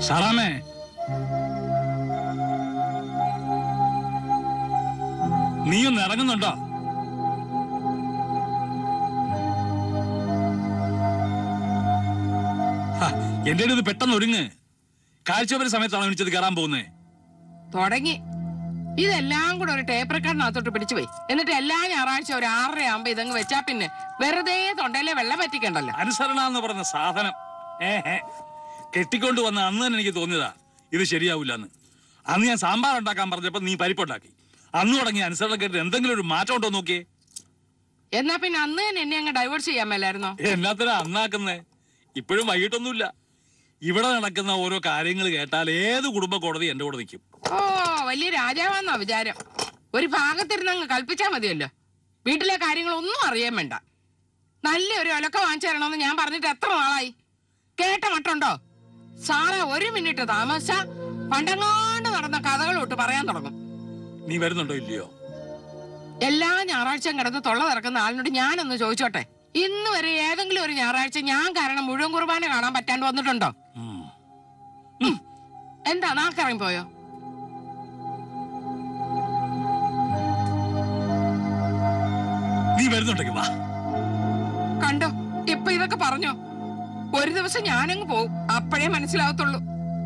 സാറാമേ നീയൊന്ന് ഇറങ്ങുന്നുണ്ടോ ഹ, എന്റെ ഇത് പെട്ടെന്ന് ഒരുങ്ങ് കാഴ്ചവരെ സമയത്താണ് വിളിച്ചത് കയറാൻ പോകുന്നേ തുടങ്ങി ഇതെല്ലാം കൂടെ ഒരു ടേപ്പ് റെക്കോർഡിനകത്തോട്ട് പിടിച്ചു പോയി എന്നിട്ട് എല്ലാ ഞായറാഴ്ച ഒരു ആറര ആകുമ്പോ ഇതങ്ങ് വെച്ചാ പിന്നെ വെറുതെ തൊണ്ടയിലെ വെള്ളം പറ്റിക്കണ്ടല്ലോ അനുസരണ എന്ന് പറഞ്ഞ സാധനം ഏഹേ കെട്ടിക്കൊണ്ട് വന്ന അന്ന് തന്നെ എനിക്ക് തോന്നിയതാ ഇത് ശരിയാവില്ലെന്ന് അന്ന് ഞാൻ സാമ്പാർ ഉണ്ടാക്കാൻ പറഞ്ഞപ്പോ നീ പരിപ്പുണ്ടാക്കി അന്ന് തുടങ്ങി അനുസരണ കേട്ടിട്ട് എന്തെങ്കിലും ഒരു മാറ്റം ഉണ്ടോ നോക്കിയേ എന്നാ പിന്നെ അന്ന് തന്നെ എന്നെ അങ്ങ് ഡൈവേഴ്സ് ചെയ്യാൻ മേലായിരുന്നോ എന്നാത്തിനാ അന്നാക്കുന്നേ ഇപ്പോഴും വൈകിട്ടൊന്നുമില്ല ഇവിടെ നടക്കുന്ന ഓരോ കാര്യങ്ങൾ കേട്ടാൽ ഏത് കുടുംബ കോടതി എന്റെ കൂടെ നിൽക്കും ഓ വലിയ രാജാവാന്നാ വിചാരം ഒരു ഭാഗത്തിരുന്ന് അങ്ങ് കൽപ്പിച്ചാ മതിയല്ലോ വീട്ടിലെ കാര്യങ്ങളൊന്നും അറിയാൻ വേണ്ട നല്ലൊരു ഒലക്ക വാങ്ങിച്ചു തരണമെന്ന് ഞാൻ പറഞ്ഞിട്ട് എത്ര നാളായി കേട്ട മട്ടുണ്ടോ സാറേ ഒരു മിനിറ്റ് താമസിച്ച പണ്ടങ്ങാണ്ട് നടന്ന കഥകളോട്ട് പറയാൻ തുടങ്ങും നീ വരുന്നുണ്ടോ ഇല്ലയോ എല്ലാ ഞായറാഴ്ചയും കിടന്ന് തൊള്ള തിറക്കുന്ന ആളിനോട് ഞാനൊന്ന് ചോദിച്ചോട്ടെ ഇന്ന് വരെ ഏതെങ്കിലും ഒരു ഞായറാഴ്ച ഞാൻ കാരണം മുഴുവൻ കുർബാന കാണാൻ പറ്റാണ്ട് വന്നിട്ടുണ്ടോ ഉം. എന്താ നാക്കിറങ്ങി പോയോ നീ വരുന്നുണ്ടെങ്കിൽ വാ കണ്ടോ ഇപ്പൊ ഇതൊക്കെ പറഞ്ഞോ ഒരു ദിവസം ഞാനങ്ങ് പോവും അപ്പോഴേ മനസ്സിലാവത്തുള്ളൂ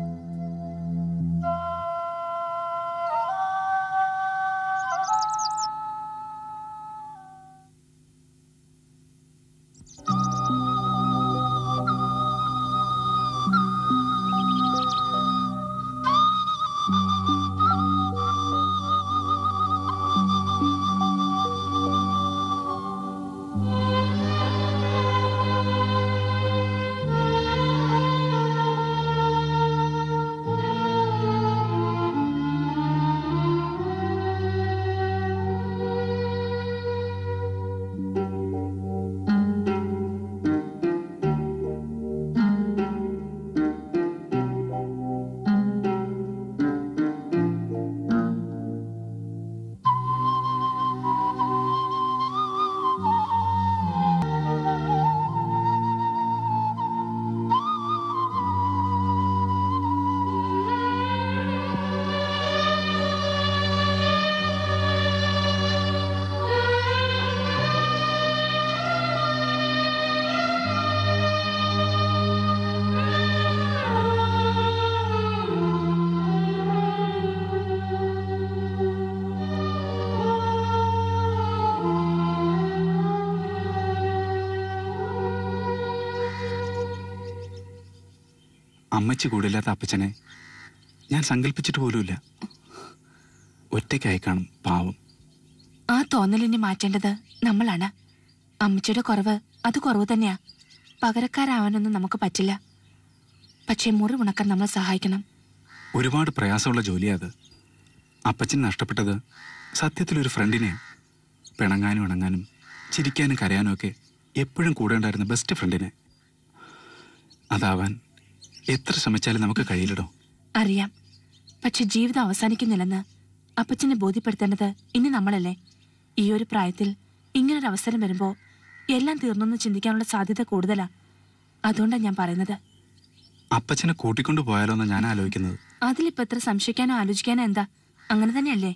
അമ്മച്ചി കൂടില്ലാത്ത അപ്പച്ചനെ ഞാൻ സങ്കല്പിച്ചിട്ട് പോലുമില്ല ഒറ്റയ്ക്കായി കാണും പാവം ആ തോന്നലിനെ മാറ്റേണ്ടത് നമ്മളാണ് അമ്മച്ചിയുടെ കുറവ് അത് കുറവ് തന്നെയാ പകരക്കാരാവാനൊന്നും നമുക്ക് പറ്റില്ല പക്ഷേ മുറി ഉണക്കാൻ നമ്മൾ സഹായിക്കണം ഒരുപാട് പ്രയാസമുള്ള ജോലിയാ അത് അപ്പച്ചൻ നഷ്ടപ്പെട്ടത് സത്യത്തിലൊരു ഫ്രണ്ടിനെയാണ് പിണങ്ങാനും ഇണങ്ങാനും ചിരിക്കാനും കരയാനും ഒക്കെ എപ്പോഴും കൂടെ ഉണ്ടായിരുന്ന ബെസ്റ്റ് ഫ്രണ്ടിനെ അതാവാൻ എത്ര ശ്രമിച്ചാലും നമുക്ക് കഴിയില്ലടോ അറിയാം പക്ഷെ ജീവിതം അവസാനിക്കുന്നില്ലെന്ന് അപ്പച്ചനെ ബോധ്യപ്പെടുത്തേണ്ടത് ഇനി നമ്മളല്ലേ ഈ ഒരു പ്രായത്തിൽ ഇങ്ങനൊരു അവസരം വരുമ്പോ എല്ലാം തീർന്നെന്ന് ചിന്തിക്കാനുള്ള സാധ്യത കൂടുതലാ അതുകൊണ്ടാണ് ഞാൻ പറയുന്നത് അപ്പച്ചനെ കൂട്ടിക്കൊണ്ടു പോയാലോ എന്ന് ഞാൻ ആലോചിക്കുന്നത് അതിലിപ്പോ എത്ര സംശയിക്കാനോ ആലോചിക്കാനോ എന്താ അങ്ങനെ തന്നെയല്ലേ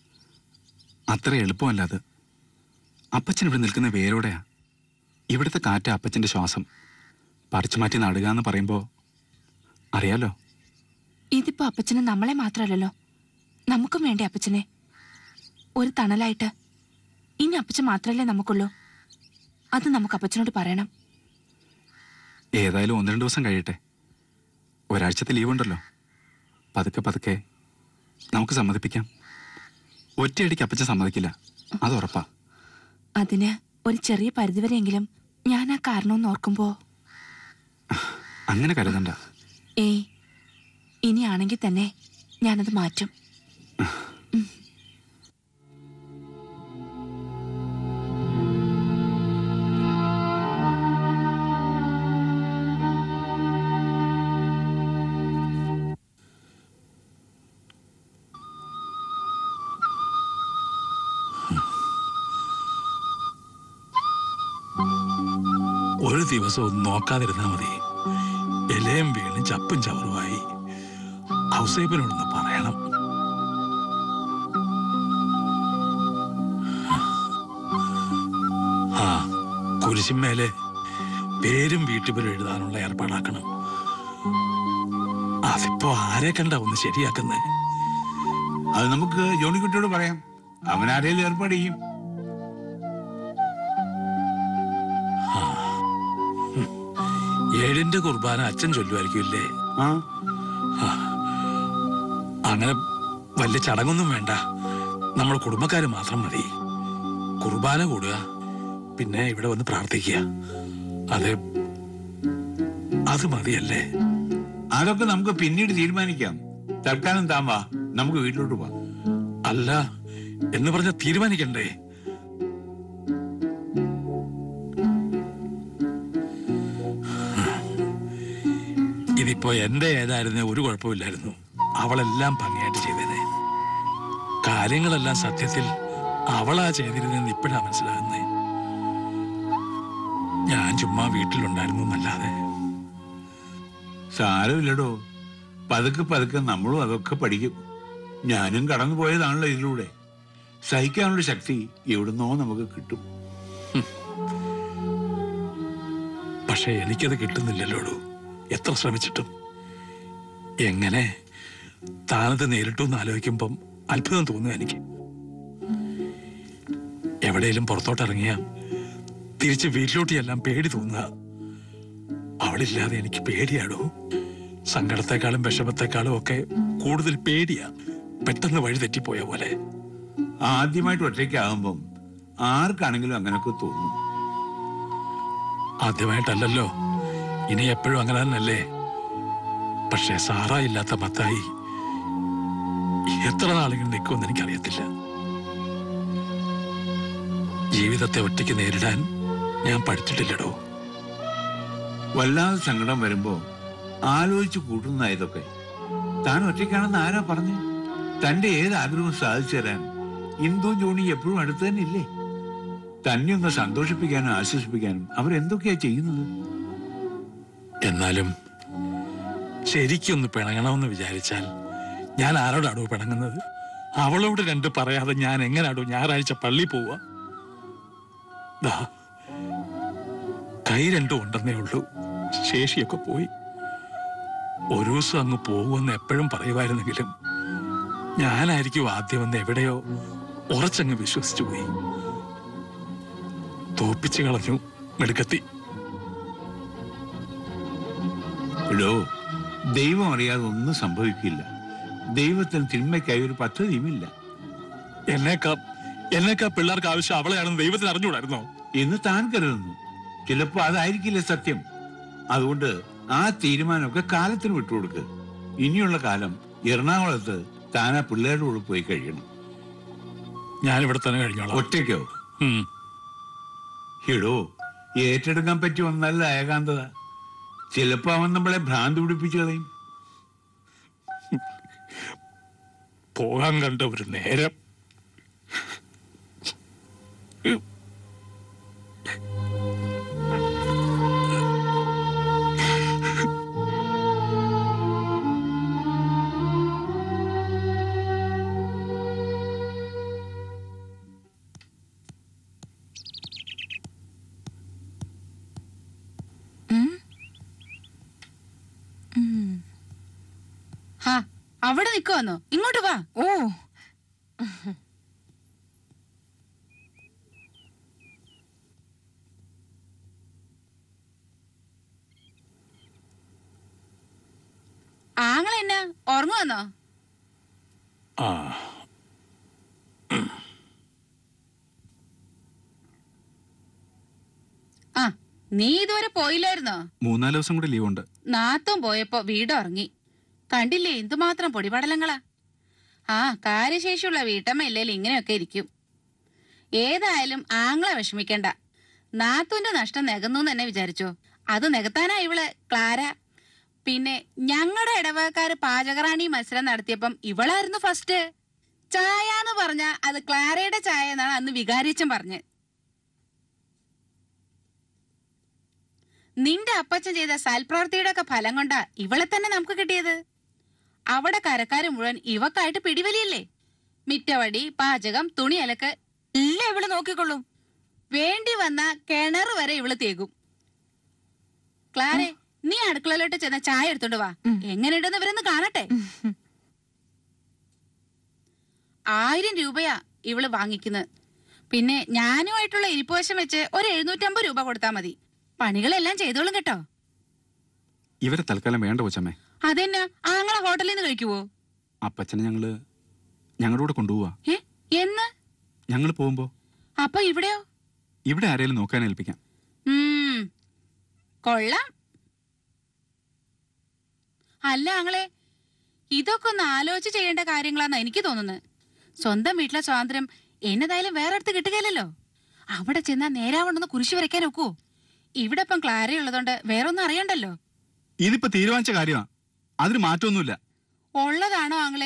അത്ര എളുപ്പമല്ല അത് അപ്പച്ചൻ ഇവിടെ നിൽക്കുന്ന വേരോടെയാ ഇവിടുത്തെ കാറ്റ് അപ്പച്ചന്റെ ശ്വാസം പറിച്ചു മാറ്റി നടുക എന്ന് പറയുമ്പോ അറിയാലോ ഇതിപ്പോ അപ്പച്ചന് നമ്മളെ മാത്രമല്ലല്ലോ നമുക്കും വേണ്ടേ അപ്പച്ചനെ ഒരു തണലായിട്ട് ഇനി അപ്പച്ചൻ മാത്രമല്ലേ നമുക്കുള്ളൂ അത് നമുക്ക് അപ്പച്ചനോട് പറയണം ഏതായാലും ഒന്ന് രണ്ട് ദിവസം കഴിയട്ടെ ഒരാഴ്ചത്തെ ലീവ് ഉണ്ടല്ലോ പതുക്കെ പതുക്കെ നമുക്ക് സമ്മതിപ്പിക്കാം ഒറ്റയടിക്ക് അപ്പച്ചൻ സമ്മതിക്കില്ല അത് ഉറപ്പാ അതിന് ഒരു ചെറിയ പരിധിവരെയെങ്കിലും ഞാൻ ആ കാരണമെന്ന് ഓർക്കുമ്പോ അങ്ങനെ കരുതണ്ട ഏയ് ഇനിയാണെങ്കിൽ തന്നെ ഞാനത് മാറ്റും ഒരു ദിവസം ഒന്ന് നോക്കാതിരുന്നാ മതി ഇലയും വീണ് ചപ്പും ചവറുമായി ഔസേബിനോടൊന്ന് പറയണം ആ കുരിശിന്മേലെ പേരും വീട്ടുപേരും എഴുതാനുള്ള ഏർപ്പാടാക്കണം അതിപ്പോ ആരെ കണ്ട ഒന്ന് ശരിയാക്കുന്നേ അത് നമുക്ക് ജോണിക്കുട്ടിയോട് പറയാം അവൻ ആരെയും ഏർപ്പാട് ചെയ്യും ഏഴിന്റെ കുർബാന അച്ഛൻ ചൊല്ലുമായിരിക്കുമല്ലേ ആ അങ്ങനെ വലിയ ചടങ്ങൊന്നും വേണ്ട നമ്മൾ കുടുംബക്കാര് മാത്രം മതി കുർബാന കൂടുക പിന്നെ ഇവിടെ വന്ന് പ്രാർത്ഥിക്കുക അത് അത് മതിയല്ലേ അതൊക്കെ നമുക്ക് പിന്നീട് തീരുമാനിക്കാം തൽക്കാലം താൻ വാ നമുക്ക് വീട്ടിലോട്ട് പോവാം അല്ല എന്ന് പറഞ്ഞ തീരുമാനിക്കണ്ടേ ഇതിപ്പോ എന്റെ ഏതായിരുന്ന ഒരു കുഴപ്പമില്ലായിരുന്നു അവളെല്ലാം ഭംഗിയായിട്ട് ചെയ്തേനെ കാര്യങ്ങളെല്ലാം സത്യത്തിൽ അവളാ ചെയ്തിരുന്നെന്ന് ഇപ്പോഴാ മനസ്സിലാകുന്നേ ഞാൻ ചുമ്മാ വീട്ടിലുണ്ടായിരുന്നു എന്നല്ലാതെ സാരമില്ലടോ പതുക്കെ പതുക്കെ നമ്മളും അതൊക്കെ പഠിക്കും ഞാനും കടന്നു പോയതാണല്ലോ ഇതിലൂടെ സഹിക്കാനുള്ള ശക്തി എവിടുന്നോ നമുക്ക് കിട്ടും പക്ഷെ എനിക്കത് കിട്ടുന്നില്ലല്ലോടു എത്ര ശ്രമിച്ചിട്ടും എങ്ങനെ താനത് നേരിട്ടു എന്ന് ആലോചിക്കുമ്പം അത്ഭുതം തോന്നുക എനിക്ക് എവിടെയെങ്കിലും പുറത്തോട്ടിറങ്ങിയ തിരിച്ച് വീട്ടിലോട്ട് എല്ലാം പേടി തോന്നുക അവളില്ലാതെ എനിക്ക് പേടിയാടോ സങ്കടത്തെക്കാളും വിഷമത്തെക്കാളും ഒക്കെ കൂടുതൽ പേടിയാ പെട്ടെന്ന് വഴി തെറ്റിപ്പോയ പോലെ ആദ്യമായിട്ട് ഒറ്റയ്ക്കാകുമ്പം ആർക്കാണെങ്കിലും അങ്ങനൊക്കെ തോന്നും ആദ്യമായിട്ടല്ലല്ലോ ഇനി എപ്പോഴും അങ്ങനെ തന്നെയല്ലേ പക്ഷെ സാറ ഇല്ലാത്ത മത്തായി എത്ര നാളുകൾ നിൽക്കുമെന്ന് എനിക്കറിയത്തില്ല ജീവിതത്തെ ഒറ്റയ്ക്ക് നേരിടാൻ ഞാൻ പഠിച്ചിട്ടില്ലടോ വല്ലാതെ സങ്കടം വരുമ്പോ ആലോചിച്ച് കൂട്ടുന്ന ഇതൊക്കെ താൻ ഒറ്റയ്ക്കാണെന്ന് ആരാ പറഞ്ഞു തന്റെ ഏത് ആഗ്രഹവും സാധിച്ചു തരാൻ ഇന്ദു ജോണി എപ്പോഴും അടുത്ത് തന്നെ ഇല്ലേ തന്നെ ഒന്ന് സന്തോഷിപ്പിക്കാനും ആശ്വസിപ്പിക്കാനും അവരെന്തൊക്കെയാ ചെയ്യുന്നത് എന്നാലും ശരിക്കൊന്ന് പിണങ്ങണമെന്ന് വിചാരിച്ചാൽ ഞാൻ ആരോടാടോ പിണങ്ങുന്നത് അവളോട് രണ്ട് പറയാതെ ഞാൻ എങ്ങനാടോ ഞായറാഴ്ച പള്ളി പോവുക ദാ കൈ രണ്ടും ഉണ്ടെന്നേ ഉള്ളൂ ശേഷിയൊക്കെ പോയി ഒരു ദിവസം അങ്ങ് പോകുമെന്ന് എപ്പോഴും പറയുമായിരുന്നെങ്കിലും ഞാനായിരിക്കും ആദ്യമെന്ന് എവിടെയോ ഉറച്ചങ്ങ് വിശ്വസിച്ചു പോയി തോപ്പിച്ചു കളഞ്ഞു മെടുക്കത്തി എടോ ദൈവം അറിയാതെ ഒന്നും സംഭവിക്കില്ല ദൈവത്തിന് തിന്മയ്ക്കായി ഒരു പദ്ധതിയുമില്ല എന്നേക്കാ എന്നേക്കാ പിള്ളേർക്ക് ആവശ്യം അവളെയാണെന്ന് ദൈവത്തിന് അറിഞ്ഞുകൂടായിരുന്നോ എന്ന് താൻ കരുതുന്നു ചിലപ്പോ അതായിരിക്കില്ല സത്യം അതുകൊണ്ട് ആ തീരുമാനമൊക്കെ കാലത്തിന് വിട്ടുകൊടുക്ക് ഇനിയുള്ള കാലം എറണാകുളത്ത് താൻ ആ പിള്ളേരുടെ കൂടെ പോയി കഴിയണം ഞാൻ ഇവിടെ തന്നെ കഴിഞ്ഞോളാം ഒറ്റയ്ക്കോ ഉം. എടോ ഏറ്റെടുക്കാൻ പറ്റി വന്നല്ല ഏകാന്തത ചിലപ്പോ അവൻ നമ്മളെ ഭ്രാന്ത് പിടിപ്പിച്ചു കളയും പോകാൻ കണ്ട ഒരു നേരം ഹാ അവിടെ നിക്കുവാന്നോ ഇങ്ങോട്ട് വാ ഓ ആങ്ങളെ എന്നാ ഉറങ്ങുവാന്നോ ആ ആ നീ ഇതുവരെ പോയില്ലായിരുന്നോ മൂന്നാല് ദിവസം കൂടി ലീവ് ഉണ്ട് നാത്തും പോയപ്പോ വീട് ഉറങ്ങി കണ്ടില്ലേ എന്തുമാത്രം പൊടിപടലങ്ങളാ ആ കാര്യശേഷിയുള്ള വീട്ടമ്മ ഇല്ലേലും ഇങ്ങനെയൊക്കെ ഇരിക്കും ഏതായാലും ആങ്ങളെ വിഷമിക്കണ്ട നാത്തുന്റെ നഷ്ടം നികന്നു തന്നെ വിചാരിച്ചോ അത് നികത്താനാ ഇവള് ക്ലാര പിന്നെ ഞങ്ങളുടെ ഇടവകക്കാര് പാചകറാണി മത്സരം നടത്തിയപ്പം ഇവളായിരുന്നു ഫസ്റ്റ് ചായ എന്ന് പറഞ്ഞ അത് ക്ലാരയുടെ ചായ എന്നാണ് അന്ന് വികാരിച്ചൻ പറഞ്ഞ് നിന്റെ അപ്പച്ചൻ ചെയ്ത സൽപ്രവൃത്തിയുടെ ഒക്കെ ഫലം കൊണ്ടാ ഇവളെ തന്നെ നമുക്ക് കിട്ടിയത് അവിടെ കരക്കാര് മുഴുവൻ ഇവക്കായിട്ട് പിടിവലിയല്ലേ മിറ്റവടി പാചകം തുണി അലക്ക് എല്ലാം ഇവള് നോക്കിക്കൊള്ളും വേണ്ടി വന്ന കിണർ വരെ ഇവള് തേകും ക്ലാരെ നീ അടുക്കളയിലോട്ട് ചെന്ന ചായ എടുത്തോണ്ട് വാ എങ്ങനെയുണ്ടെന്ന് ഇവരൊന്ന് കാണട്ടെ ആയിരം രൂപയാ ഇവള് വാങ്ങിക്കുന്നത് പിന്നെ ഞാനുമായിട്ടുള്ള ഇരിപ്പുവശം വെച്ച് ഒരു എഴുന്നൂറ്റമ്പത് രൂപ കൊടുത്താ മതി പണികളെല്ലാം ചെയ്തോളും കേട്ടോ ഇവരെ തൽക്കാലം വേണ്ട കൊച്ചമ്മേ അതെന്നാ ആങ്ങളെ ഹോട്ടലിൽ നിന്ന് കഴിക്കുവോ അപ്പച്ചനെ ഞങ്ങള് ഞങ്ങളുടെ കൂടെ കൊണ്ടുപോവാ ഏ എന്ന് ഞങ്ങൾ പോകുമ്പോ അപ്പൊ ഇവിടെയോ ഇവിടെ ആരെങ്കിലും നോക്കാൻ ഏൽപ്പിക്കാം ഉം, കൊള്ളാം അല്ല ആങ്ങളെ ഇതൊക്കെ ഒന്ന് ആലോചിച്ച് ചെയ്യേണ്ട കാര്യങ്ങളാന്നാ എനിക്ക് തോന്നുന്നത് സ്വന്തം വീട്ടിലെ സ്വാതന്ത്ര്യം എന്നതായാലും വേറെ അടുത്ത് കിട്ടുകയില്ലല്ലോ അവിടെ ചെന്നാ നേരാവണ്ണെന്ന് കുരിശു വരയ്ക്കാൻ ഒക്കുവോ ഇവിടെ ഇപ്പം ക്ലാരയുള്ളതുകൊണ്ട് വേറൊന്നും അറിയണ്ടല്ലോ ഇതിപ്പോ തീരുമാനിച്ച കാര്യമാ അതിന് മാറ്റമൊന്നുമില്ല ഉള്ളതാണോ ആങ്ങളെ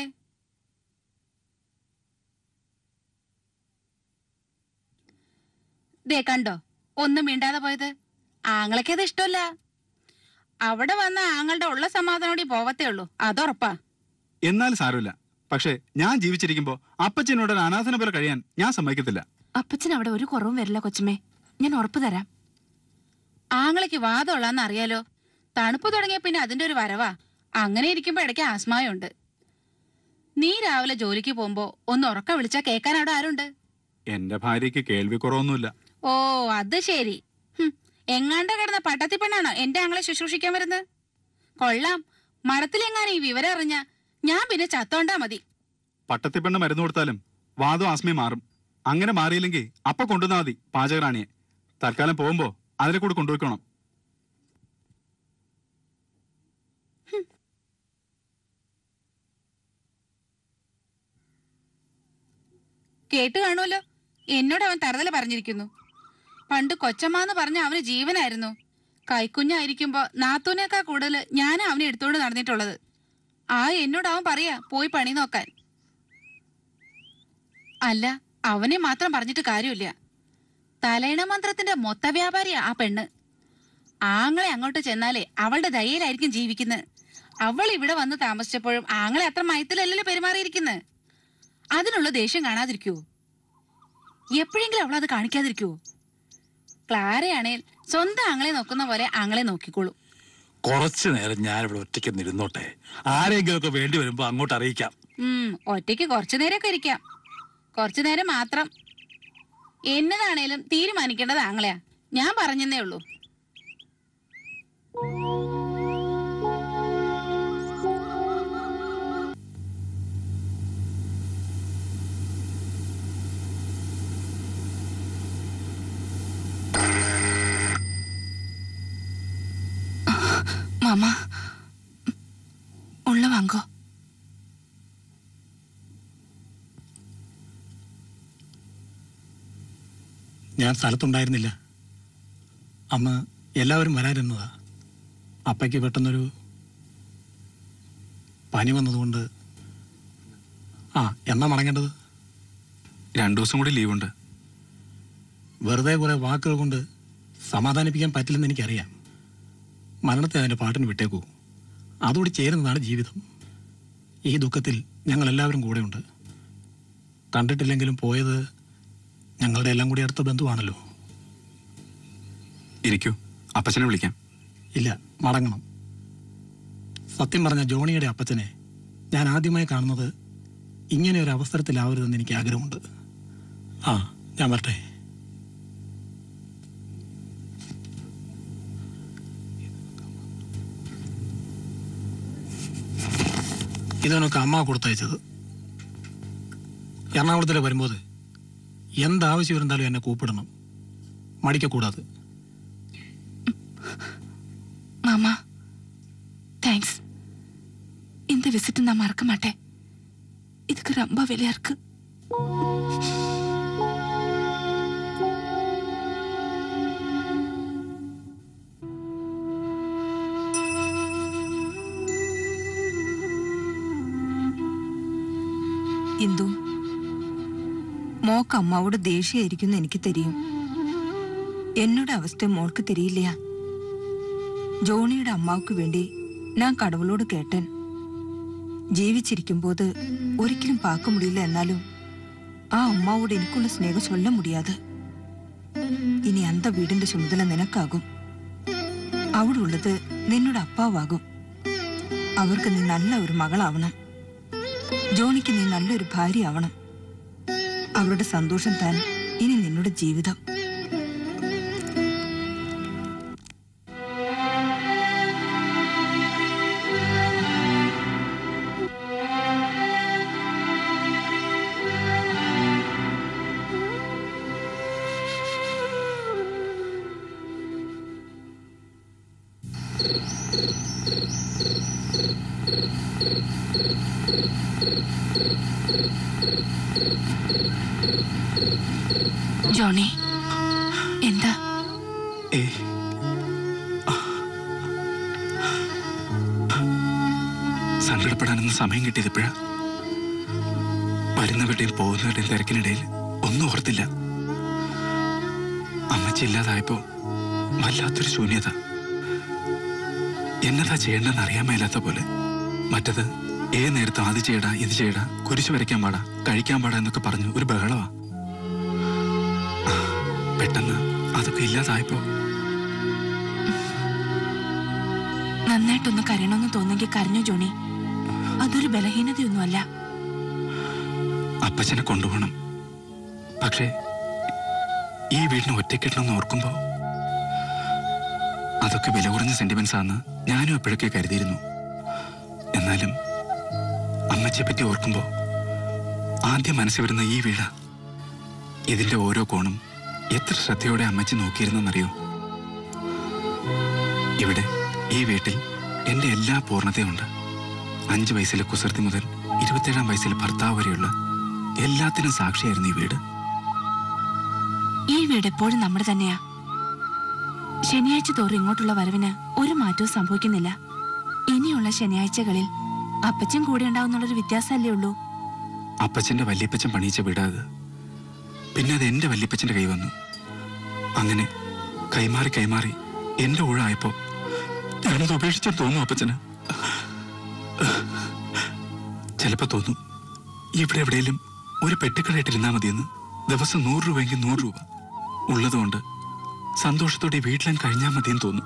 ദേ കണ്ടോ ഒന്നും മിണ്ടാതെ പോയത് ആങ്ങളയ്ക്ക് അത് ഇഷ്ടമല്ല അവിടെ വന്ന ആങ്ങളുടെ ഉള്ള സമാധാനോടെ പോവത്തേ ഉള്ളൂ അതുറപ്പാ എന്നാലും സാരമില്ല പക്ഷേ ഞാൻ ജീവിച്ചിരിക്കുമ്പോ അപ്പച്ചനോട് ഒരു അനാഥന പോലെ കഴിയാൻ ഞാൻ സമ്മതിക്കത്തില്ല അപ്പച്ചൻ അവിടെ ഒരു കുറവും വരില്ല കൊച്ചമ്മേ ഞാൻ ഉറപ്പ് തരാം ആങ്ങളയ്ക്ക് വാദമുള്ളാന്ന് അറിയാലോ തണുപ്പ് തുടങ്ങിയ പിന്നെ അതിന്റെ ഒരു വരവാ അങ്ങനെ ഇരിക്കുമ്പോ ഇടയ്ക്ക് ആസ്മായുണ്ട് നീ രാവിലെ ജോലിക്ക് പോകുമ്പോ ഒന്ന് ഉറക്ക വിളിച്ചാ കേൾക്കാൻ അവിടെ ആരുണ്ട് എന്റെ ഭാര്യയ്ക്ക് കേൾവി കുറവൊന്നുമില്ല ഓ അത് ശരി ഹും, എങ്ങാണ്ട് കിടന്ന പട്ടത്തി പെണ്ണാണോ എന്റെ ആങ്ങളെ ശുശ്രൂഷിക്കാൻ വരുന്നത് കൊള്ളാം മഠത്തിലെങ്ങാനും ഈ വിവരം അറിഞ്ഞ ഞാൻ പിന്നെ ചത്തോണ്ടാ മതി പട്ടത്തിപ്പെണ്ണ് മരുന്ന് കൊടുത്താലും വാദം ആസ്മയും മാറും അങ്ങനെ മാറിയില്ലെങ്കിൽ അപ്പൊ കൊണ്ടുവന്നാ മതി പാചകറാണിയെ തൽക്കാലം പോകുമ്പോ അതിനെ കൂടെ കൊണ്ടുപോയിക്കോണം കേട്ട് കാണുമല്ലോ എന്നോട് അവൻ തറുതല പറഞ്ഞിരിക്കുന്നു പണ്ട് കൊച്ചമ്മാന്ന് പറഞ്ഞ അവന് ജീവനായിരുന്നു കൈക്കുഞ്ഞായിരിക്കുമ്പോ നാത്തൂനേക്കാ കൂടുതൽ ഞാൻ അവനെ എടുത്തോണ്ട് നടന്നിട്ടുള്ളത് ആ എന്നോട് അവൻ പറയാ പോയി പണി നോക്കാൻ അല്ല അവനെ മാത്രം പറഞ്ഞിട്ട് കാര്യമില്ല തലയിണ മന്ത്രത്തിന്റെ മൊത്ത വ്യാപാരിയാ ആ പെണ്ണ് ആങ്ങളെ അങ്ങോട്ട് ചെന്നാലേ അവളുടെ ദയയിലായിരിക്കും ജീവിക്കുന്നത് അവൾ ഇവിടെ വന്ന് താമസിച്ചപ്പോഴും ആങ്ങളെ അത്ര മയത്തിലല്ലല്ലോ പെരുമാറിയിരിക്കുന്നത് അതിനുള്ള ദേഷ്യം കാണാതിരിക്കുവോ എപ്പോഴെങ്കിലും അവൾ അത് കാണിക്കാതിരിക്കുവോ ക്ലാരയാണേൽ സ്വന്തം ആങ്ങളെ നോക്കുന്ന പോലെ ആങ്ങളെ നോക്കിക്കോളൂ കുറച്ചു നേരം ഞാൻ ഇവിടെ ഒറ്റയ്ക്ക് നിരുന്നോട്ടെ ആരെങ്കിലും ഒക്കെ വേണ്ടി വരുമ്പോ അങ്ങോട്ട് അറിയിക്കാം ഉം ഒറ്റയ്ക്ക് കുറച്ചു നേരമൊക്കെ ഇരിക്കാം കുറച്ചു നേരം മാത്രം എന്നതാണേലും തീരുമാനിക്കേണ്ടത് ആങ്ങളെയാ ഞാൻ പറഞ്ഞെന്നേ ഉള്ളൂ മാമ ഉള്ള വാങ്ങോ ഞാൻ സ്ഥലത്തുണ്ടായിരുന്നില്ല അന്ന് എല്ലാവരും വരാനിരുന്നതാ അപ്പയ്ക്ക് പെട്ടെന്നൊരു പനി വന്നതുകൊണ്ട് ആ എന്നാ മടങ്ങേണ്ടത് രണ്ടു ദിവസം കൂടി ലീവുണ്ട് വെറുതെ കുറെ വാക്കുകൾ കൊണ്ട് സമാധാനിപ്പിക്കാൻ പറ്റില്ലെന്ന് എനിക്കറിയാം മരണത്തെ അതിൻ്റെ പാട്ടിന് വിട്ടേക്കൂ അതോട് ചേരുന്നതാണ് ജീവിതം ഈ ദുഃഖത്തിൽ ഞങ്ങൾ എല്ലാവരും കൂടെയുണ്ട് കണ്ടിട്ടില്ലെങ്കിലും പോയത് ഞങ്ങളുടെ എല്ലാം കൂടി അടുത്ത ബന്ധുവാണല്ലോ ഇരിക്കൂ അപ്പച്ചനെ വിളിക്കാം ഇല്ല മടങ്ങണം സത്യം പറഞ്ഞ ജോണിയുടെ അപ്പച്ചനെ ഞാൻ ആദ്യമായി കാണുന്നത് ഇങ്ങനെ ഒരു അവസരത്തിലാവരുതെന്ന് എനിക്ക് ആഗ്രഹമുണ്ട് ആ ഞാൻ വരട്ടെ ഇതൊക്കെ അമ്മ കൊടുത്തയച്ചത് എറണാകുളത്തിൽ വരുമ്പോൾ എന്താവശ്യം இருந்தாலும் എന്നെ കൂപ്പിടണം മടിക്കക്കൂടാതെ மாமா தேங்க்ஸ் இந்த விசிட் நான் மறக்க மாட்டேன் இதுக்கு ரொம்ப விலையா இருக்கு ഇന്ദു മോക്ക് അമ്മാവോട് ദേഷ്യായിരിക്കും എനിക്ക് തെരിയും എന്നോട് അവസ്ഥ മോൾക്ക് തെരിയില്ല ജോണിയുടെ അമ്മാவுக்கு വേണ്ടി ഞാൻ കടവുളോട് കേട്ടൻ ജീവിച്ചിരിക്കുம்போது ഒരിക്കലും பார்க்க முடியல എന്നാലും ആ അമ്മാവോട് എനിക്കുള്ള സ്നേഹം ചൊല്ല മുടിയാതെ ഇനി അന്ത വീടിന്റെ ചുമതല നിനക്കാകും അവിടെ ഉള്ളത് നിന്നോട് അപ്പാവാകും അവർക്ക് നീ നല്ല ഒരു മകളാവണം ജോണിക്ക് നീ നല്ലൊരു ഭാര്യയാവണം അവരുടെ സന്തോഷം താൻ ഇനി നിന്നോട് ജീവിതം ജോണി എന്താ ഏ സങ്കടപ്പെടാനൊന്നും സമയം കിട്ടിയത് ഇപ്പോഴാ വരുന്നവരുടെയും പോകുന്നവരുടെയും തിരക്കിനിടയിൽ ഒന്നും ഓർത്തില്ല അമ്മച്ചി ഇല്ലാതായപ്പോ വല്ലാത്തൊരു ശൂന്യത എന്നതാ ചെയ്യേണ്ടെന്ന് അറിയാൻ മേലാത്ത പോലെ മറ്റത് ഏത് നേരത്തും അത് ചെയ്യടാ ഇത് ചെയ്യടാ കുരിശ് വരയ്ക്കാൻ പാടാ കഴിക്കാൻ പാടാ എന്നൊക്കെ പറഞ്ഞു ഒരു ബഹളവാ പെട്ടെന്ന് അതൊക്കെ ഇല്ലാതായപ്പോ നന്നായിട്ടൊന്ന് കരയണമെന്ന് തോന്നെങ്കിൽ കരഞ്ഞു ജോണി അതൊരു ബലഹീനതയൊന്നുമല്ല അപ്പച്ചനെ കൊണ്ടുപോകണം പക്ഷേ ഈ വീടിന് ഒറ്റക്കെട്ടണമെന്ന് ഓർക്കുമ്പോ അതൊക്കെ വില കുറഞ്ഞ സെന്റിമെന്റ്സ് ആണെന്ന് ഞാനും എപ്പോഴൊക്കെ കരുതിയിരുന്നു എന്നാലും അമ്മച്ചിയെ പറ്റി ഓർക്കുമ്പോ ആദ്യം മനസ്സിൽ വരുന്ന ഈ വീട ഇതിന്റെ ഓരോ കോണും എത്ര ശ്രദ്ധയോടെ അമ്മച്ചി നോക്കിയിരുന്നെന്നറിയോ ഇവിടെ ഈ വീട്ടിൽ എന്റെ എല്ലാ പൂർണ്ണതയുണ്ട് അഞ്ച് വയസ്സിലെ കുസൃതി മുതൽ ഇരുപത്തേഴാം വയസ്സിലെ ഭർത്താവ് വരെയുള്ള എല്ലാത്തിനും സാക്ഷിയായിരുന്നു ഈ വീട് ഈ വീട് എപ്പോഴും നമ്മുടെ തന്നെയാ ശനിയാഴ്ച തോറും ഇങ്ങോട്ടുള്ള വരവിന് ഒരു മാറ്റവും സംഭവിക്കുന്നില്ല ഇനിയുള്ള ശനിയാഴ്ചകളിൽ അപ്പച്ചൻ കൂടെ ഉണ്ടാവുന്നുള്ളൊരു വ്യത്യാസമല്ലേ ഉള്ളൂ അപ്പച്ചന്റെ വല്യപ്പച്ചൻ പണിയിച്ച വീടാ അത് പിന്നെ അത് എന്റെ വല്യപ്പച്ചന്റെ കൈ വന്നു അങ്ങനെ കൈമാറി കൈമാറി എന്റെ ഊഴായപ്പോ ഞാനത് ഉപേക്ഷിച്ചാൽ തോന്നും അപ്പച്ചന് ചിലപ്പോ തോന്നും ഇവിടെ എവിടെയെങ്കിലും ഒരു പെട്ടിക്കടയിട്ടിരുന്നാ മതിയെന്ന് ദിവസം നൂറ് രൂപയെങ്കിൽ നൂറ് രൂപ ഉള്ളതുകൊണ്ട് സന്തോഷത്തോടെ ഈ വീട്ടിലാൻ കഴിഞ്ഞാൽ മതിയെന്ന് തോന്നും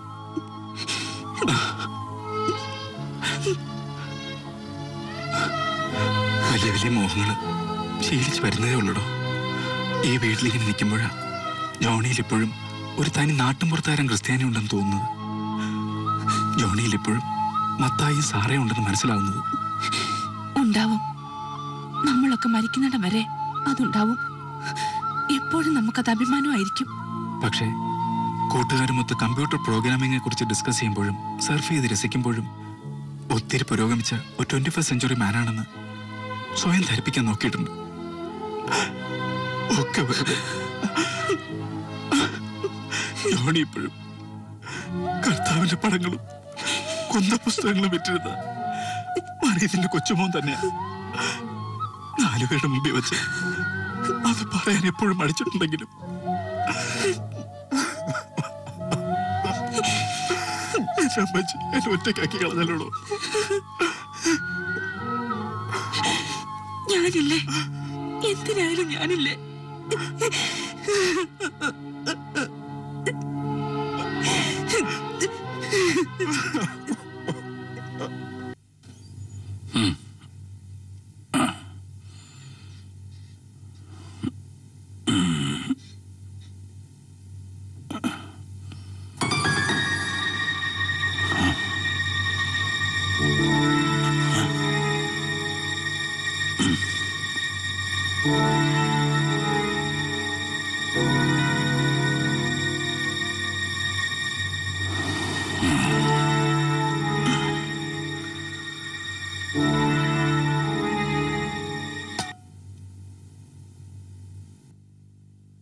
വലിയ വലിയ മോഹങ്ങള് ശീലിച്ചു വരുന്നതേ ഉള്ളൂടോ ഈ വീട്ടിലിങ്ങനെ നിൽക്കുമ്പോഴാ ജോണിയിൽ ഇപ്പോഴും ഒരു തനി നാട്ടുമ്പുറത്താരം ക്രിസ്ത്യാനി ഉണ്ടെന്ന് തോന്നുന്നത് ജോണിയിൽ ഇപ്പോഴും മത്തായി സാറേ ഉണ്ടെന്ന് മനസ്സിലാവുന്നത് ഉണ്ടാവും നമ്മളൊക്കെ മരിക്കുന്നിടം വരെ അതുണ്ടാവും എപ്പോഴും നമുക്കത് അഭിമാനമായിരിക്കും പക്ഷേ കൂട്ടുകാരുമൊത്ത് കമ്പ്യൂട്ടർ പ്രോഗ്രാമിംഗെ കുറിച്ച് ഡിസ്കസ് ചെയ്യുമ്പോഴും സർഫ് ചെയ്ത് രസിക്കുമ്പോഴും ഒത്തിരി പുരോഗമിച്ച ഒരു ട്വന്റി ഫസ്റ്റ് സെഞ്ചുറി മാനാണെന്ന് സ്വയം ധരിപ്പിക്കാൻ നോക്കിയിട്ടുണ്ട് ഒക്കെ വെറുതെ ജോണി ഇപ്പോഴും കർത്താവിന്റെ പടങ്ങളും കുന്തപുസ്തകങ്ങളും വിറ്റിരുന്ന മറിയത്തിന്റെ കൊച്ചുമോൻ തന്നെയാണ് നാലുപേരുടെ മുമ്പിൽ വെച്ച് അത് പറയാൻ എപ്പോഴും മടിച്ചിട്ടുണ്ടെങ്കിലും എന്റെ അമ്മച്ചി എന്നെ ഒറ്റക്കാക്കി കളഞ്ഞല്ലോ ഞാനില്ലേ എന്തിനായാലും ഞാനില്ലേ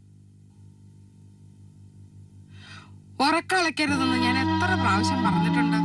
ഉറക്കളക്കരുതെന്ന് ഞാൻ എത്ര പ്രാവശ്യം പറഞ്ഞിട്ടുണ്ട്